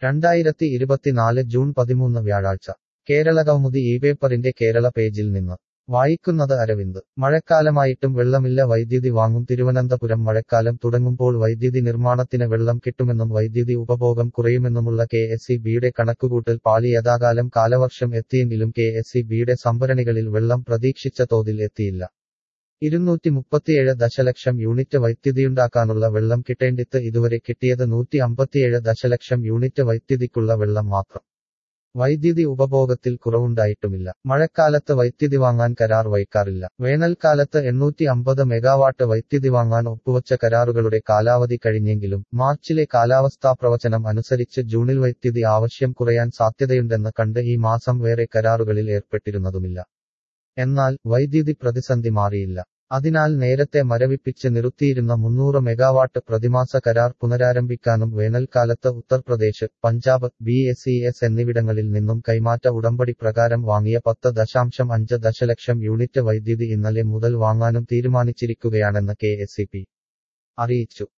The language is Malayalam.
രണ്ടായിരത്തി ഇരുപത്തിനാല് ജൂൺ പതിമൂന്ന് വ്യാഴാഴ്ച കേരള കൗമുദി ഈ പേപ്പറിന്റെ കേരള പേജിൽ നിന്ന് വായിക്കുന്നത് അരവിന്ദ് മഴക്കാലമായിട്ടും വെള്ളമില്ല വൈദ്യുതി വാങ്ങും തിരുവനന്തപുരം മഴക്കാലം തുടങ്ങുമ്പോൾ വൈദ്യുതി നിർമ്മാണത്തിന് വെള്ളം കിട്ടുമെന്നും വൈദ്യുതി ഉപഭോഗം കുറയുമെന്നുമുള്ള കെ എസ് ഇ ബിയുടെ കണക്കുകൂട്ടൽ പാളി യഥാകാലം കാലവർഷം എത്തിയെങ്കിലും കെ എസ് ഇ ബിയുടെ സംഭരണികളിൽ വെള്ളം പ്രതീക്ഷിച്ച തോതിൽ എത്തിയില്ല ഇരുന്നൂറ്റി മുപ്പത്തിയേഴ് ദശലക്ഷം യൂണിറ്റ് വൈദ്യുതിയുണ്ടാക്കാനുള്ള വെള്ളം കിട്ടേണ്ടിത്ത് ഇതുവരെ കിട്ടിയത് നൂറ്റി അമ്പത്തിയേഴ് ദശലക്ഷം യൂണിറ്റ് വൈദ്യുതിക്കുള്ള വെള്ളം മാത്രം വൈദ്യുതി ഉപഭോഗത്തിൽ കുറവുണ്ടായിട്ടുമില്ല മഴക്കാലത്ത് വൈദ്യുതി വാങ്ങാൻ കരാർ വയ്ക്കാറില്ല വേനൽക്കാലത്ത് എണ്ണൂറ്റി അമ്പത് മെഗാവാട്ട് വൈദ്യുതി വാങ്ങാൻ ഒപ്പുവച്ച കരാറുകളുടെ കാലാവധി കഴിഞ്ഞെങ്കിലും മാർച്ചിലെ കാലാവസ്ഥാ പ്രവചനം അനുസരിച്ച് ജൂണിൽ വൈദ്യുതി ആവശ്യം കുറയാൻ സാധ്യതയുണ്ടെന്ന് കണ്ട് ഈ മാസം വേറെ കരാറുകളിൽ ഏർപ്പെട്ടിരുന്നതുമില്ല എന്നാൽ വൈദ്യുതി പ്രതിസന്ധി മാറിയില്ല അതിനാൽ നേരത്തെ മരവിപ്പിച്ച് നിർത്തിയിരുന്ന മുന്നൂറ് മെഗാവാട്ട് പ്രതിമാസ കരാർ പുനരാരംഭിക്കാനും വേനൽക്കാലത്ത് Uttar Pradesh Punjab B S E S എന്നിവിടങ്ങളിൽ നിന്നും കൈമാറ്റ ഉടമ്പടി പ്രകാരം വാങ്ങിയ പത്ത് ദശാംശം അഞ്ച് ദശലക്ഷം യൂണിറ്റ് വൈദ്യുതി ഇന്നലെ മുതൽ വാങ്ങാനും തീരുമാനിച്ചിരിക്കുകയാണെന്ന് കെ എസ് അറിയിച്ചു